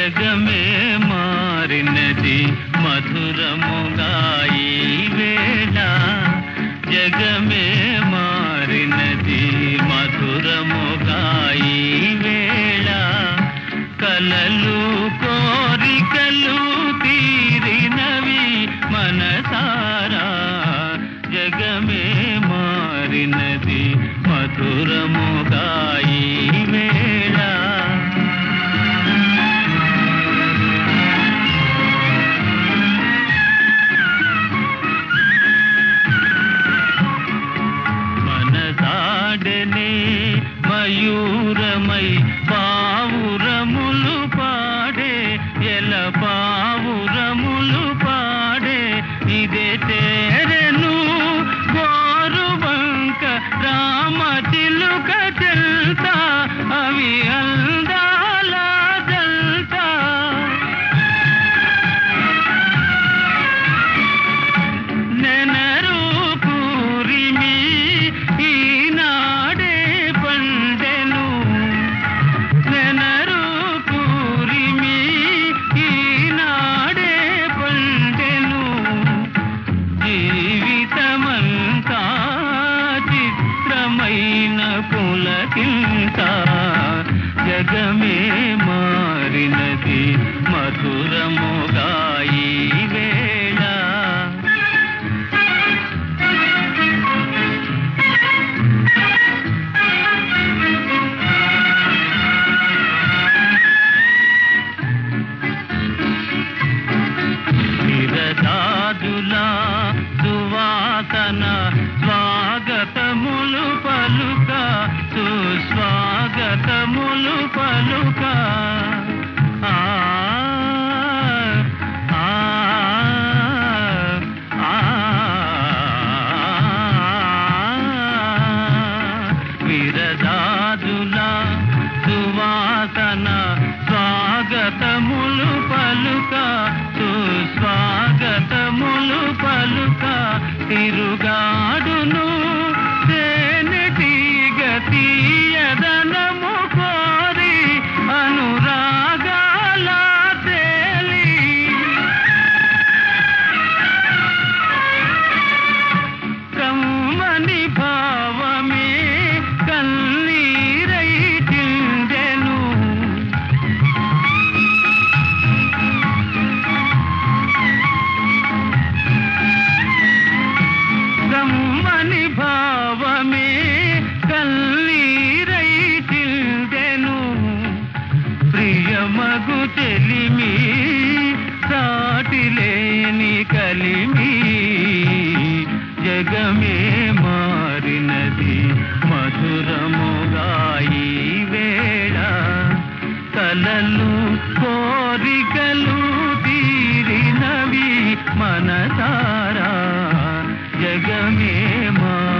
జగమే మారినది మధురముగా ఈ వేళ జగమే మారినది మధురముగా ఈ వేళ కలలు కోరికలు తీరినవి మనసారా జగమే మారినది మధురముగా ఈ వేళ మనసాడనే మయూరమై పావురములు పాడే ఎల పావురములు పాడే ఇదే తేరెను గోరుబంక రామ చిలుక చెల్తా అవి అందాల జల్తా నెనరు పూరిమి ఈనాడే పండెను నెనరు పూరిమి ఈనాడే పండెను జీవితమంతా చిత్రమైన పులకింత జగమే మారినది మధురముగా ఈ వేళ విరదాదుల సువాసన స్వాగతములు పలుక సుస్వాగతములు పలుక ఆ ఆ ఆ విరదాదుల సువాసన స్వాగతములు పలుక సుస్వాగతములు పలుక తిరుగాడును తేనెటీగ తీయదనము కోరి అనురాగాల తేలి కమ్మని భావమే కన్నీరై చిందెను కమ్మని భావమే కన్నీరై చిందెను ప్రియమగు తెలిమి సాటిలేని కలిమి జగమే మారినది మధురముగా ఈ వేళ కలలు కోరికలు తీరినవి మనసారా జగమే మా